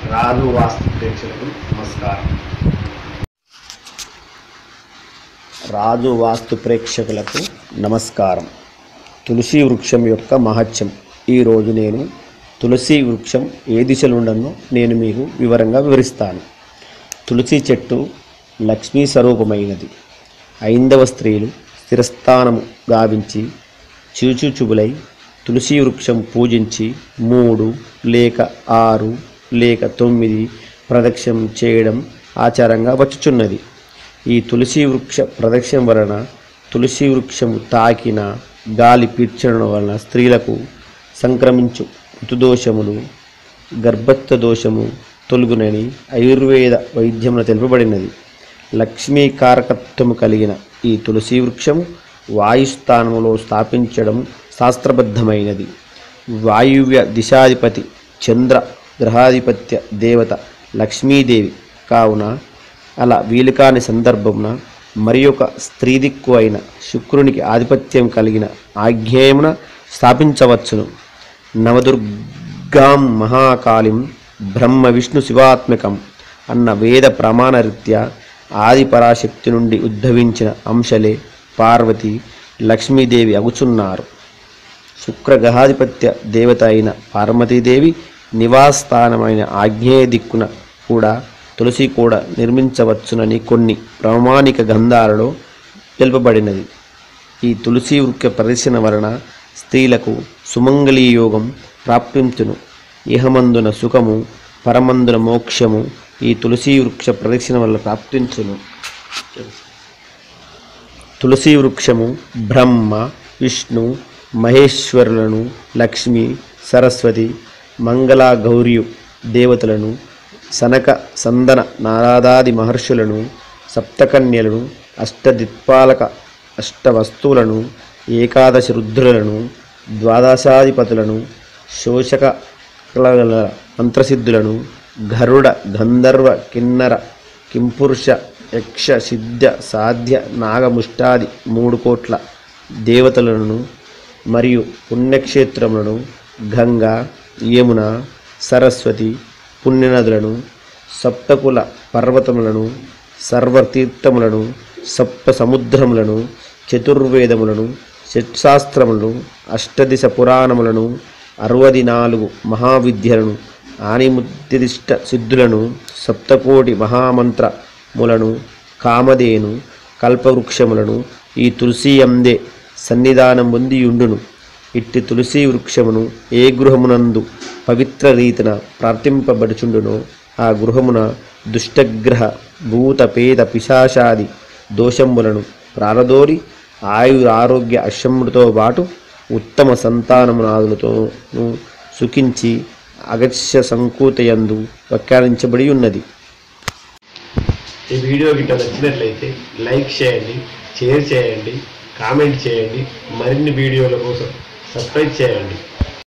రాజు వాస్తు ప్రేక్షకులకు నమస్కారం రాజు వాస్తు ప్రేక్షకులకు నమస్కారం తులసి వృక్షం యొక్క మహత్యం ఈరోజు నేను తులసి వృక్షం ఏ దిశలో ఉండనో నేను మీకు వివరంగా వివరిస్తాను తులసి చెట్టు లక్ష్మీ స్వరూపమైనది ఐందవ స్త్రీలు స్థిరస్థానము గావించి చూచుచుబులై తులసి వృక్షం పూజించి మూడు లేక ఆరు లేక తొమ్మిది ప్రదక్షిణం చేయడం ఆచారంగా వచ్చుచున్నది ఈ తులసి వృక్ష ప్రదక్షిణ వలన తులసి వృక్షము తాకిన గాలి పీల్చడం వలన స్త్రీలకు సంక్రమించు ఋతుదోషములు గర్భత్వ దోషము తొలుగునని ఆయుర్వేద వైద్యమున తెలుపబడినది లక్ష్మీ కారకత్వము కలిగిన ఈ తులసి వృక్షము వాయుస్థానములో స్థాపించడం శాస్త్రబద్ధమైనది వాయువ్య దిశాధిపతి చంద్ర గ్రహాధిపత్య దేవత లక్ష్మీదేవి కావున అలా వీలుకాని సందర్భమున మరి ఒక స్త్రీ దిక్కు అయిన శుక్రునికి ఆధిపత్యం కలిగిన ఆజ్ఞేయమున స్థాపించవచ్చును నవదుర్గాం మహాకాళిం బ్రహ్మ విష్ణు శివాత్మకం అన్న వేద ప్రమాణరీత్యా ఆది పరాశక్తి నుండి ఉద్భవించిన అంశలే పార్వతి లక్ష్మీదేవి అగుచున్నారు శుక్రగ్రహాధిపత్య దేవత అయిన పార్వతీదేవి నివాసస్థానమైన ఆగ్నేయ దిక్కున కూడా తులసి కూడా నిర్మించవచ్చునని కొన్ని ప్రామాణిక గ్రంథాలలో తెలుపబడినది ఈ తులసి వృక్ష ప్రదర్శన వలన స్త్రీలకు సుమంగళీ యోగం ప్రాప్తించును ఇహమందున సుఖము పరమందున మోక్షము ఈ తులసి వృక్ష ప్రదక్షిణ వల్ల ప్రాప్తించును తులసి వృక్షము బ్రహ్మ విష్ణు మహేశ్వరులను లక్ష్మి సరస్వతి మంగళ గౌరియు దేవతలను సనక సందన నారాదాది మహర్షులను సప్తకన్యలను అష్టదిక్పాలక అష్టవస్తువులను ఏకాదశ రుద్రులను ద్వాదశాధిపతులను శోషక కళల మంత్రసిద్ధులను గరుడ గంధర్వ కిన్నర కింపురుష యక్ష సిద్ధ సాధ్య నాగముష్టాది మూడు కోట్ల దేవతలను మరియు పుణ్యక్షేత్రములను గంగా యమున సరస్వతి పుణ్యనదులను సప్తకుల పర్వతములను సర్వతీర్థములను సప్త సముద్రములను చతుర్వేదములను షట్శాస్త్రములను అష్టదిశ పురాణములను అరవది నాలుగు మహావిద్యలను ఆనిముద్దిష్ట సిద్ధులను సప్తకోటి మహామంత్రములను కామధేను కల్పవృక్షములను ఈ తులసి అందే సన్నిధానం పొందియుండును ఇట్టి తులసి వృక్షమును ఏ గృహమునందు పవిత్ర రీతిన ప్రార్థింపబడుచుండునో ఆ గృహమున దుష్టగ్రహ భూత పేద పిశాచాది దోషములను ప్రారదోరి ఆయుర ఆరోగ్య అశ్రములతో పాటు ఉత్తమ సంతానమునాదులతోనూ సుఖించి అగత్య సంకూతయందు వ్యాఖ్యానించబడి ఉన్నది ఈ వీడియో గిట్ట నచ్చినట్లయితే లైక్ చేయండి షేర్ చేయండి కామెంట్ చేయండి మరిన్ని వీడియోల కోసం సబ్స్క్రైబ్ చేయండి